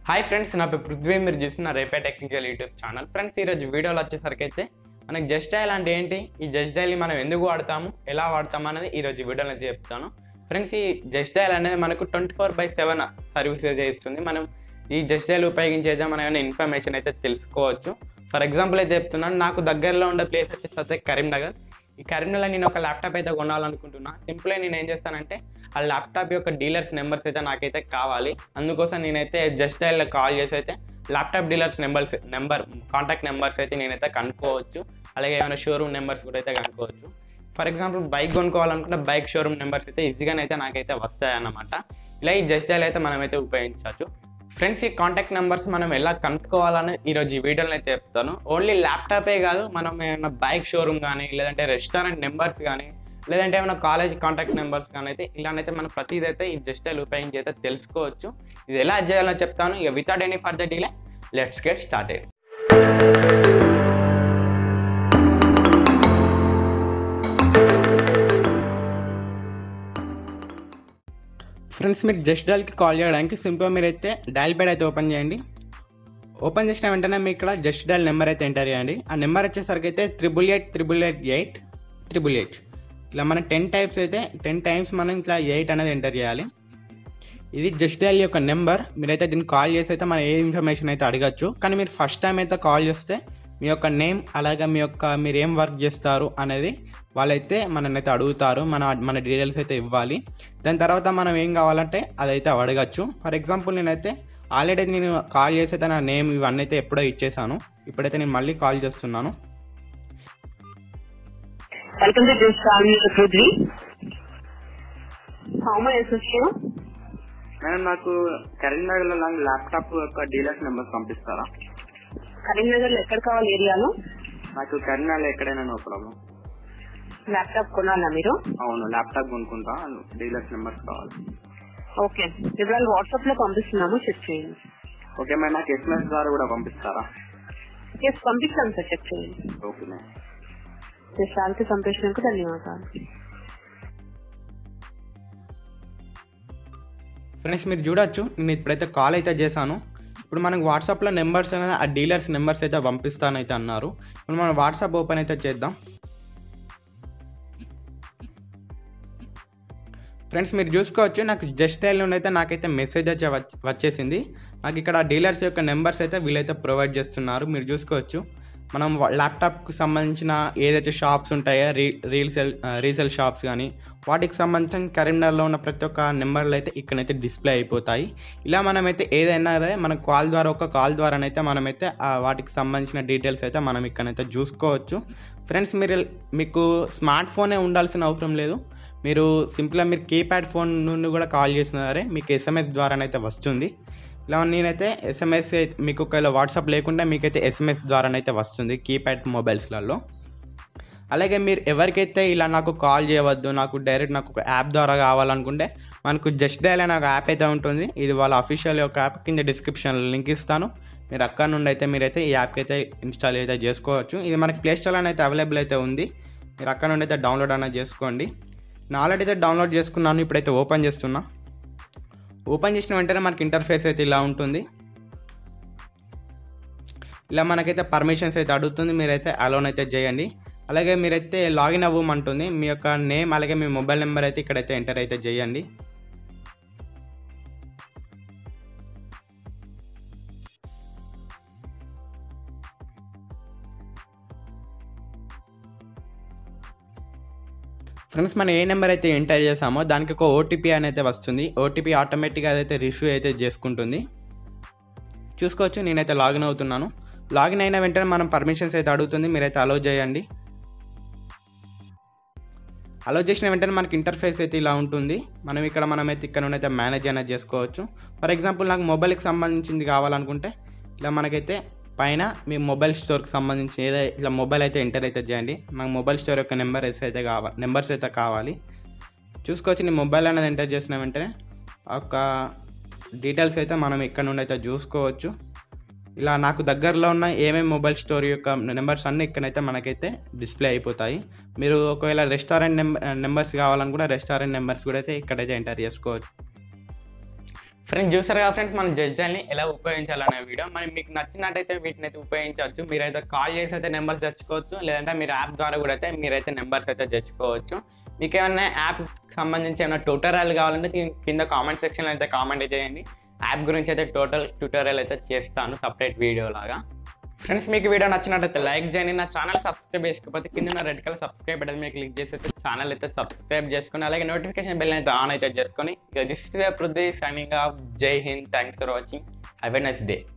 Hi friends నా పేరు పృథ్వీ మీరు చూసిన రేపే టెక్నికల్ యూట్యూబ్ ఛానల్ ఫ్రెండ్స్ ఈరోజు వీడియోలో వచ్చేసరికి అయితే మనకి జస్ట్ డైల్ అంటే ఏంటి ఈ జస్ట్ డైల్ని మనం ఎందుకు వాడతాము ఎలా వాడతాము అనేది ఈరోజు వీడియోలో అయితే చెప్తాను ఫ్రెండ్స్ ఈ జస్ట్ డైల్ అనేది మనకు twenty four by seven service అయితే ఇస్తుంది మనం ఈ జస్ట్ డైల్ ఉపయోగించి అయితే మనం ఏమైనా ఇన్ఫర్మేషన్ అయితే తెలుసుకోవచ్చు ఫర్ ఎగ్జాంపుల్ అయితే చెప్తున్నాను నాకు దగ్గరలో ఉండే ప్లేస్ వచ్చేసి అయితే కరీంనగర్ ఈ కరీంనగర్ నేను ఒక ల్యాప్టాప్ అయితే కొనాలనుకుంటున్నా సింపుల్గా నేను ఏం చేస్తానంటే ఆ ల్యాప్టాప్ యొక్క డీలర్స్ నెంబర్స్ అయితే నాకైతే కావాలి అందుకోసం నేనైతే జస్ట్ డైల్ కాల్ చేసి అయితే laptop dealers numbers number contact numbers అయితే నేనైతే కనుక్కోవచ్చు అలాగే ఏమైనా షోరూమ్ నెంబర్స్ కూడా అయితే కనుక్కోవచ్చు ఫర్ ఎగ్జాంపుల్ బైక్ కొనుక్కోవాలనుకుంటే బైక్ షోరూమ్ నెంబర్స్ అయితే ఈజీగానే అయితే నాకైతే వస్తాయన్నమాట ఇలా ఈ జస్ట్ డైల్ అయితే మనమైతే ఉపయోగించవచ్చు ఫ్రెండ్స్ ఈ కాంటాక్ట్ నెంబర్స్ మనం ఎలా కనుక్కోవాలని ఈరోజు ఈ వీడియోలో అయితే చెప్తాను ఓన్లీ ల్యాప్టాపే కాదు మనం ఏమైనా బైక్ షోరూమ్ కానీ లేదంటే రెస్టారెంట్ నెంబర్స్ కానీ లేదంటే ఏమైనా కాలేజ్ కాంటాక్ట్ నెంబర్స్ కానీ అయితే ఇలానైతే మనం ప్రతిదైతే ఈ జస్ట్ ఉపయోగించి అయితే తెలుసుకోవచ్చు ఇది ఎలా చేయాలో చెప్తాను ఇక without any further delay let's get started friends మీరు జస్ట్ డైల్కి కాల్ చేయడానికి సింపుల్గా మీరైతే డైల్ ప్యాడ్ అయితే ఓపెన్ చేయండి ఓపెన్ చేసిన వెంటనే మీకు ఇక్కడ జస్ట్ డైల్ నెంబర్ అయితే ఎంటర్ చేయండి ఆ నెంబర్ వచ్చేసరికి అయితే triple eight triple eight eight triple eight ఇట్లా మనం టెన్ టైమ్స్ అయితే టెన్ టైమ్స్ మనం ఇట్లా ఎయిట్ అనేది ఎంటర్ చేయాలి ఇది జస్ట్ డైల్ యొక్క నెంబర్ మీరైతే దీన్ని కాల్ చేసి అయితే మనం ఏ ఇన్ఫర్మేషన్ అయితే అడగచ్చు కానీ మీరు ఫస్ట్ టైం అయితే కాల్ చేస్తే మీ యొక్క నేమ్ అలాగే మీ యొక్క మీరు ఏం వర్క్ చేస్తారు అనేది వాళ్ళైతే మనల్ని అయితే అడుగుతారు మన మన డీటెయిల్స్ అయితే ఇవ్వాలి దాని తర్వాత మనం ఏం కావాలంటే అదైతే అడగచ్చు ఫర్ ఎగ్జాంపుల్ నేనైతే ఆల్రెడీ నేను కాల్ చేసి అయితే నా నేమ్ ఇవన్నీ అయితే ఎప్పుడో ఇచ్చేసాను ఇప్పుడైతే నేను మళ్ళీ కాల్ చేస్తున్నాను Welcome to this family Prithvi. How may I assist you? Madam నాకు కరీంనగర్లో ల్యాప్టాప్ యొక్క డీలర్స్ నెంబర్ పంపిస్తారా కరీంనగర్ లో ఎక్కడ కావాలి ఏరియాలో నాకు కరీంనగర్లో ఎక్కడైనా నో ప్రాబ్లం ల్యాప్టాప్ కొనాలా మీరు అవును ల్యాప్టాప్ కొనుక్కుంటా డీలర్స్ నెంబర్స్ కావాలి ఓకే వివరాలు వాట్సాప్ లో పంపిస్తున్నాము చెక్ చేయండి ఓకే మేడం నాకు ఎస్ఎంఎస్ ద్వారా కూడా పంపిస్తారా ఎస్ పంపిస్తాను సార్ చెక్ చేయండి ఓకే మేడం శాంతి సంప్రేషణకు ధన్యవాదాలు ఫ్రెండ్స్ మీరు చూడొచ్చు నేను ఇప్పుడైతే కాల్ అయితే చేశాను ఇప్పుడు మనకు వాట్సాప్లో నెంబర్స్ అనేది ఆ డీలర్స్ నెంబర్స్ అయితే పంపిస్తానైతే అన్నారు ఇప్పుడు మనం వాట్సాప్ ఓపెన్ అయితే చేద్దాం ఫ్రెండ్స్ మీరు చూసుకోవచ్చు నాకు జస్ట్ డైల్ నుండి అయితే నాకైతే మెసేజ్ అయితే వచ్- వచ్చేసింది నాకు ఇక్కడ డీలర్స్ యొక్క నెంబర్స్ అయితే వీళ్ళైతే ప్రొవైడ్ చేస్తున్నారు మీరు చూసుకోవచ్చు మనం వా- ల్యాప్టాప్కి సంబంధించిన ఏదైతే షాప్స్ ఉంటాయో రీ రీల్సెల్ రీసెల్ షాప్స్ కానీ వాటికి సంబంధించిన కరీంనగర్లో ఉన్న ప్రతి ఒక్క నెంబర్లు అయితే ఇక్కడైతే డిస్ప్లే అయిపోతాయి ఇలా మనమైతే ఏదైనా అదే మన కాల్ ద్వారా ఒక కాల్ ద్వారానైతే మనమైతే ఆ వాటికి సంబంధించిన డీటెయిల్స్ అయితే మనం ఇక్కడైతే చూసుకోవచ్చు ఫ్రెండ్స్ మీరు మీకు స్మార్ట్ ఫోనే ఉండాల్సిన అవసరం లేదు మీరు సింపుల్గా మీరు కీప్యాడ్ ఫోన్ నుండి కూడా కాల్ చేసినా సరే మీకు ఎస్ఎంఎస్ ద్వారానైతే వస్తుంది ఇలా నేనైతే ఎస్ఎంఎస్ మీకు ఒకవేళ వాట్సాప్ లేకుండా మీకైతే ఎస్ఎంఎస్ ద్వారానైతే వస్తుంది కీప్యాడ్ మొబైల్స్లలో అలాగే మీరు ఎవరికైతే ఇలా నాకు కాల్ చేయవద్దు నాకు డైరెక్ట్ నాకు ఒక యాప్ ద్వారా కావాలనుకుంటే మనకు జస్ట్ డైల్ అనే ఒక యాప్ అయితే ఉంటుంది ఇది వాళ్ళ అఫీషియల్ యొక్క యాప్ కింద డిస్క్రిప్షన్ లింక్ ఇస్తాను మీరు అక్కడ నుండి అయితే మీరైతే ఈ యాప్కి అయితే ఇన్స్టాల్ అయితే చేసుకోవచ్చు ఇది మనకి ప్లే స్టోర్లో అయితే అవైలబుల్ అయితే ఉంది మీరు అక్కడ నుండి అయితే డౌన్లోడ్ అనేది చేసుకోండి నేను ఆల్రెడీ అయితే డౌన్లోడ్ చేసుకున్నాను ఇప్పుడైతే ఓపెన్ చేస్తున్నా ఓపెన్ చేసిన వెంటనే మనకి ఇంటర్ఫేస్ అయితే ఇలా ఉంటుంది ఇలా మనకైతే పర్మిషన్స్ అయితే అడుగుతుంది మీరైతే అలోన్ అయితే చేయండి అలాగే మీరైతే లాగిన్ అవ్వమంటుంది మీ యొక్క నేమ్ అలాగే మీ మొబైల్ నెంబర్ అయితే ఇక్కడైతే ఎంటర్ అయితే చేయండి ఫ్రెండ్స్ మనం ఏ నెంబర్ అయితే ఎంటర్ చేసామో దానికి ఒక ఓటీపీ అనేది వస్తుంది ఓటీపీ ఆటోమేటిక్గా అదైతే రిసీవ్ అయితే చేసుకుంటుంది చూసుకోవచ్చు నేనైతే లాగిన్ అవుతున్నాను లాగిన్ అయిన వెంటనే మనం పర్మిషన్స్ అయితే అడుగుతుంది మీరైతే అలో చేయండి అలో చేసిన వెంటనే మనకి ఇంటర్ఫేస్ అయితే ఇలా ఉంటుంది మనం ఇక్కడ మనమైతే ఇక్కడ నుండి అయితే మేనేజ్ అనేది చేసుకోవచ్చు ఫర్ ఎగ్జాంపుల్ నాకు మొబైల్కి సంబంధించింది కావాలనుకుంటే ఇలా మనకైతే పైన మీ మొబైల్ స్టోర్కి సంబంధించి ఏదో ఇలా మొబైల్ అయితే ఎంటర్ అయితే చేయండి నాకు మొబైల్ స్టోర్ యొక్క నెంబర్ అయితే కావాలి నెంబర్స్ అయితే కావాలి చూసుకోవచ్చు నీ మొబైల్ అనేది ఎంటర్ చేసిన వెంటనే ఒక డీటెయిల్స్ అయితే మనం ఇక్కడ నుండి అయితే చూసుకోవచ్చు ఇలా నాకు దగ్గరలో ఉన్న ఏమేమి మొబైల్ స్టోర్ యొక్క నెంబర్స్ అన్నీ ఇక్కడైతే మనకైతే డిస్ప్లే అయిపోతాయి మీరు ఒకవేళ రెస్టారెంట్ నెంబర్ నెంబర్స్ కావాలనుకుంటే రెస్టారెంట్ నెంబర్స్ కూడా అయితే ఇక్కడైతే ఎంటర్ చేసుకోవచ్చు ఫ్రెండ్స్ చూసారు కదా ఫ్రెండ్స్ మనం జడ్జల్ని ఎలా ఉపయోగించాలనే వీడియో మరి మీకు నచ్చినట్టయితే వీటిని అయితే ఉపయోగించవచ్చు మీరైతే కాల్ చేసి అయితే నెంబర్స్ తెచ్చుకోవచ్చు లేదంటే మీరు యాప్ ద్వారా కూడా అయితే మీరైతే నెంబర్స్ అయితే తెచ్చుకోవచ్చు మీకు ఏమైనా యాప్ సంబంధించి ఏమైనా ట్యూటోరియల్ కావాలంటే దీని కింద కామెంట్ సెక్షన్లో అయితే కామెంట్ అయితే చేయండి యాప్ గురించి అయితే టోటల్ ట్యూటోరియల్ అయితే చేస్తాను సపరేట్ వీడియో లాగా ఫ్రెండ్స్ మీకు వీడియో నచ్చినట్టయితే లైక్ చేయండి నా ఛానల్ సబ్స్క్రైబ్ చేసుకోకపోతే కింద రెడ్ కలర్ సబ్స్క్రైబ్ బటన్ మీద క్లిక్ చేసి అయితే ఛానల్ అయితే సబ్స్క్రైబ్ చేసుకొని అలాగే నోటిఫికేషన్ బెల్ అయితే ఆన్ అయితే చేసుకొని this is Prithvi signing off Jai Hind thanks for watching have a nice day